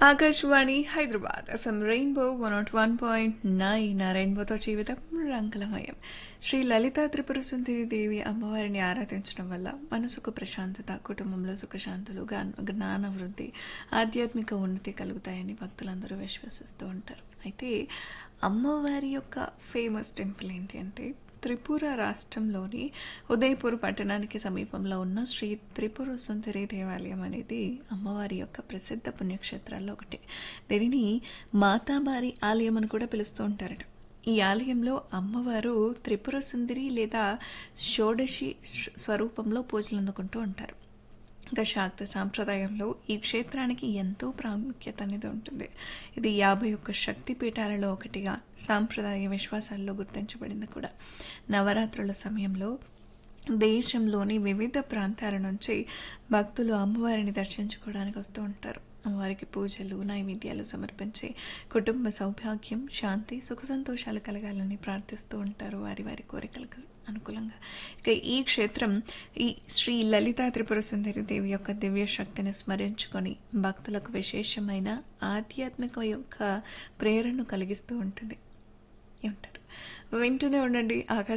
Akashvani Hyderabad FM Rainbow one naught one point nine ఆ రెయిన్బోతో జీవితం రంగులమయం శ్రీ లలిత త్రిపుర సుందరి దేవి అమ్మవారిని ఆరాధించడం వల్ల మనసుకు ప్రశాంతత కుటుంబంలో సుఖశాంతులు గా- జ్ఞాన వృద్ధి ఆధ్యాత్మిక ఉన్నతి కలుగుతాయని భక్తులందరూ విశ్వసిస్తూ ఉంటారు అయితే అమ్మవారి యొక్క ఫేమస్ టెంపుల్ ఏంటి అంటే త్రిపుర రాష్ట్రంలోని ఉదయపూర్ పట్టణానికి సమీపంలో ఉన్న శ్రీ త్రిపుర సుందరి దేవాలయం అనేది అమ్మవారి యొక్క ప్రసిద్ధ పుణ్యక్షేత్రాల్లో ఒకటి దీనిని మాతాబారి ఆలయం అని కూడా పిలుస్తూ ఉంటారట ఈ ఆలయంలో అమ్మవారు త్రిపుర సుందరి లేదా షోడశి స్వరూపంలో పూజలు అందుకుంటూ ఉంటారు ఇంకా శాక్త సాంప్రదాయంలో ఈ క్షేత్రానికి ఎంతో ప్రాముఖ్యత అనేది ఉంటుంది ఇది యాభై ఒక్క శక్తి పీఠాలలో ఒకటిగా సాంప్రదాయ విశ్వాసాల్లో గుర్తించబడింది కూడా నవరాత్రుల సమయంలో దేశంలోని వివిధ ప్రాంతాల నుంచి భక్తులు అమ్మవారిని దర్శించుకోవడానికి వస్తూ ఉంటారు అమ్మవారికి పూజలు నైవేద్యాలు సమర్పించి కుటుంబ సౌభాగ్యం శాంతి సుఖ సంతోషాలు కలగాలని ప్రార్థిస్తూ ఉంటారు వారి వారి కోరికలకు అనుకూలంగా ఇక ఈ క్షేత్రం ఈ శ్రీ లలితా త్రిపుర సుందరి దేవి యొక్క దివ్య శక్తిని స్మరించుకొని భక్తులకు విశేషమైన ఆధ్యాత్మిక యొక్క ప్రేరణను కలిగిస్తూ ఉంటుంది ఉంటారు వింటూనే ఉండండి ఆకాశ